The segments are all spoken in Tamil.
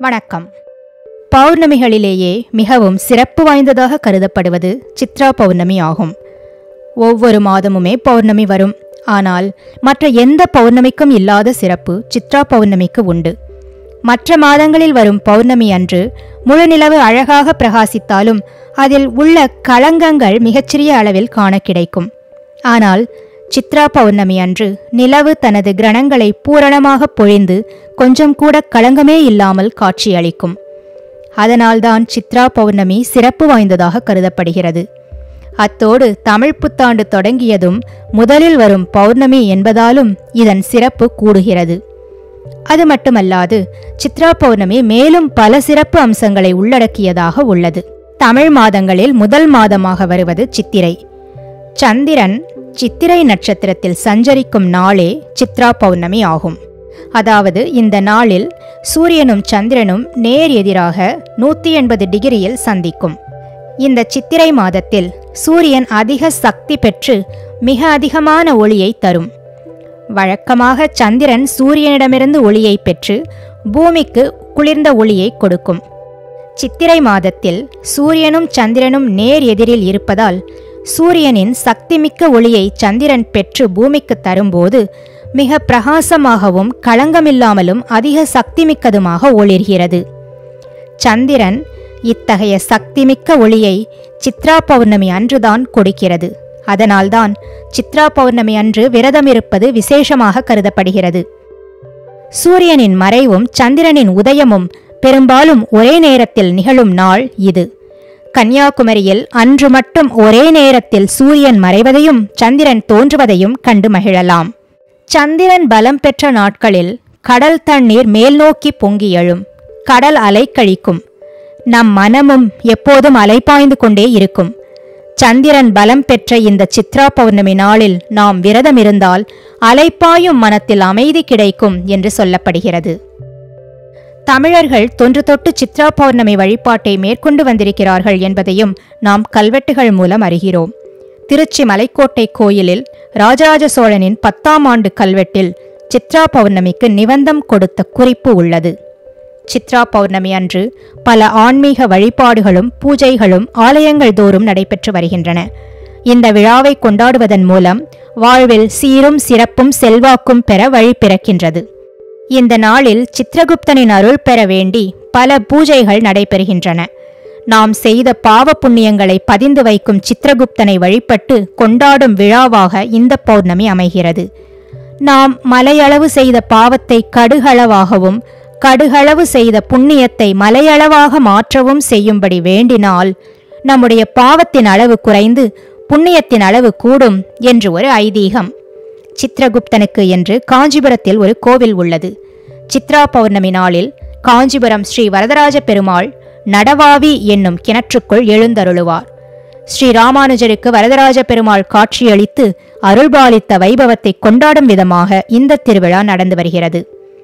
வணக்கம் பௌர்ணமிகளிலேயே மிகவும் சிறப்பு வாய்ந்ததாக கருதப்படுவது சித்ரா பௌர்ணமி ஆகும் ஒவ்வொரு மாதமுமே பௌர்ணமி வரும் ஆனால் மற்ற எந்த பௌர்ணமிக்கும் இல்லாத சிறப்பு சித்ரா பௌர்ணமிக்கு உண்டு மற்ற மாதங்களில் வரும் பௌர்ணமி அன்று முழுநிலவு அழகாக பிரகாசித்தாலும் அதில் உள்ள களங்கங்கள் மிகச்சிறிய அளவில் காண கிடைக்கும் ஆனால் சித்ரா பௌர்ணமி அன்று நிலவு தனது கிரணங்களை பூரணமாக பொழிந்து கொஞ்சம் கூட களங்கமே இல்லாமல் காட்சியளிக்கும் அதனால்தான் சித்ரா பௌர்ணமி சிறப்பு வாய்ந்ததாக கருதப்படுகிறது அத்தோடு தமிழ் புத்தாண்டு தொடங்கியதும் முதலில் வரும் பௌர்ணமி என்பதாலும் இதன் சிறப்பு கூடுகிறது அது மட்டுமல்லாது சித்ரா பௌர்ணமி மேலும் பல சிறப்பு அம்சங்களை உள்ளடக்கியதாக உள்ளது தமிழ் மாதங்களில் முதல் மாதமாக வருவது சித்திரை சந்திரன் சித்திரை நட்சத்திரத்தில் சஞ்சரிக்கும் நாளே சித்ரா பௌர்ணமி ஆகும் அதாவது இந்த நாளில் சூரியனும் சந்திரனும் நேர் எதிராக நூற்றி எண்பது டிகிரியில் சந்திக்கும் இந்த சித்திரை மாதத்தில் சூரியன் அதிக சக்தி பெற்று மிக அதிகமான ஒளியை தரும் வழக்கமாக சந்திரன் சூரியனிடமிருந்து ஒளியை பெற்று பூமிக்கு குளிர்ந்த ஒளியை கொடுக்கும் சித்திரை மாதத்தில் சூரியனும் சந்திரனும் நேர் எதிரில் இருப்பதால் சூரியனின் சக்திமிக்க ஒளியை சந்திரன் பெற்று பூமிக்கு தரும்போது மிக பிரகாசமாகவும் களங்கமில்லாமலும் அதிக சக்திமிக்கதுமாக ஒளிர்கிறது சந்திரன் இத்தகைய சக்திமிக்க ஒளியை சித்ரா பௌர்ணமி அன்றுதான் கொடுக்கிறது அதனால்தான் சித்ரா பௌர்ணமி அன்று விரதம் இருப்பது விசேஷமாக கருதப்படுகிறது சூரியனின் மறைவும் சந்திரனின் உதயமும் பெரும்பாலும் ஒரே நேரத்தில் நிகழும் நாள் இது கன்னியாகுமரியில் அன்று மட்டும் ஒரே நேரத்தில் சூரியன் மறைவதையும் சந்திரன் தோன்றுவதையும் கண்டு மகிழலாம் சந்திரன் பலம் பெற்ற நாட்களில் கடல் தண்ணீர் மேல் நோக்கி பொங்கி எழும் கடல் அலைக்கழிக்கும் நம் மனமும் எப்போதும் அலைப்பாய்ந்து கொண்டே இருக்கும் சந்திரன் பலம் பெற்ற இந்த சித்ரா பௌர்ணமி நாளில் நாம் விரதம் இருந்தால் அலைப்பாயும் மனத்தில் அமைதி கிடைக்கும் என்று சொல்லப்படுகிறது தமிழர்கள் தொன்று தொட்டு சித்ரா பௌர்ணமி வழிபாட்டை மேற்கொண்டு வந்திருக்கிறார்கள் என்பதையும் நாம் கல்வெட்டுகள் மூலம் அறிகிறோம் திருச்சி மலைக்கோட்டை கோயிலில் ராஜராஜ சோழனின் பத்தாம் ஆண்டு கல்வெட்டில் சித்ரா பௌர்ணமிக்கு நிபந்தம் கொடுத்த குறிப்பு உள்ளது சித்ரா பௌர்ணமி அன்று பல ஆன்மீக வழிபாடுகளும் பூஜைகளும் ஆலயங்கள் தோறும் நடைபெற்று வருகின்றன இந்த விழாவை கொண்டாடுவதன் மூலம் வாழ்வில் சீரும் சிறப்பும் செல்வாக்கும் பெற வழி பிறக்கின்றது இந்த நாளில் சித்திரகுப்தனின் அருள் பெற வேண்டி பல பூஜைகள் நடைபெறுகின்றன நாம் செய்த பாவ புண்ணியங்களை பதிந்து வைக்கும் சித்திரகுப்தனை வழிபட்டு கொண்டாடும் விழாவாக இந்த பௌர்ணமி அமைகிறது நாம் மலையளவு செய்த பாவத்தை கடுகளவாகவும் கடுகளவு செய்த புண்ணியத்தை மலையளவாக மாற்றவும் செய்யும்படி வேண்டினால் நம்முடைய பாவத்தின் அளவு குறைந்து புண்ணியத்தின் அளவு கூடும் என்று ஒரு ஐதீகம் சித்திரகுப்தனுக்கு என்று காஞ்சிபுரத்தில் ஒரு கோவில் உள்ளது சித்ரா பௌர்ணமி நாளில் காஞ்சிபுரம் ஸ்ரீ வரதராஜ பெருமாள் நடவாவி என்னும் கிணற்றுக்குள் எழுந்தருளுவார் ஸ்ரீ ராமானுஜருக்கு வரதராஜ பெருமாள் காட்சியளித்து அருள்பாலித்த வைபவத்தை கொண்டாடும் விதமாக இந்த திருவிழா நடந்து வருகிறது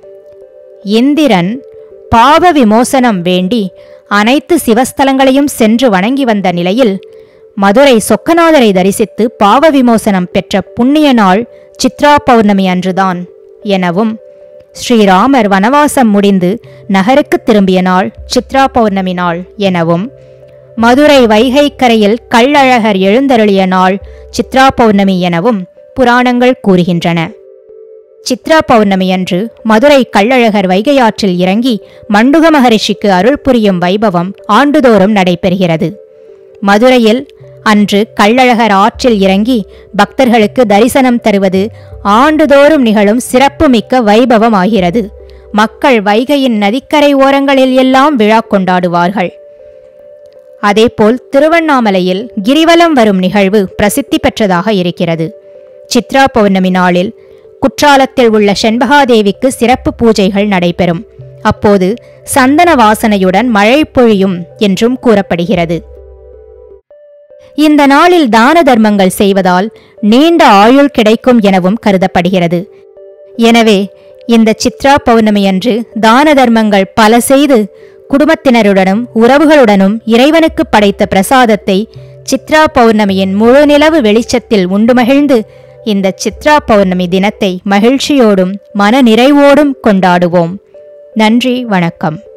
இந்திரன் பாவ விமோசனம் வேண்டி அனைத்து சிவஸ்தலங்களையும் சென்று வணங்கி வந்த நிலையில் மதுரை சொக்கநாதரை தரிசித்து பாவ விமோசனம் பெற்ற புண்ணிய நாள் சித்ரா பௌர்ணமி அன்றுதான் எனவும் ஸ்ரீராமர் வனவாசம் முடிந்து நகருக்கு திரும்பிய நாள் சித்ரா பௌர்ணமி நாள் எனவும் மதுரை வைகை கரையில் கள்ளழகர் எழுந்தருளிய நாள் சித்ரா பௌர்ணமி எனவும் புராணங்கள் கூறுகின்றன சித்ரா பௌர்ணமி அன்று மதுரை கள்ளழகர் வைகையாற்றில் இறங்கி மண்டுக மகரிஷிக்கு அருள் புரியும் வைபவம் ஆண்டுதோறும் நடைபெறுகிறது மதுரையில் அன்று கள்ளழகர் ஆற்றில் இறங்கி பக்தர்களுக்கு தரிசனம் தருவது ஆண்டுதோறும் நிகழும் சிறப்புமிக்க வைபவம் ஆகிறது மக்கள் வைகையின் நதிக்கரை ஓரங்களில் எல்லாம் விழா கொண்டாடுவார்கள் அதேபோல் திருவண்ணாமலையில் கிரிவலம் வரும் நிகழ்வு பிரசித்தி பெற்றதாக இருக்கிறது சித்ரா பௌர்ணமி நாளில் குற்றாலத்தில் உள்ள செண்பகாதேவிக்கு சிறப்பு பூஜைகள் நடைபெறும் அப்போது சந்தன வாசனையுடன் மழை பொழியும் என்றும் கூறப்படுகிறது இந்த நாளில் தான தர்மங்கள் செய்வதால் நீண்ட ஆயுள் கிடைக்கும் எனவும் கருதப்படுகிறது எனவே இந்த சித்ரா பௌர்ணமி அன்று தான தர்மங்கள் பல செய்து குடும்பத்தினருடனும் உறவுகளுடனும் இறைவனுக்கு படைத்த பிரசாதத்தை சித்ரா பௌர்ணமியின் முழு நிலவு வெளிச்சத்தில் உண்டு மகிழ்ந்து இந்த சித்ரா பௌர்ணமி தினத்தை மகிழ்ச்சியோடும் மன நிறைவோடும் கொண்டாடுவோம் நன்றி வணக்கம்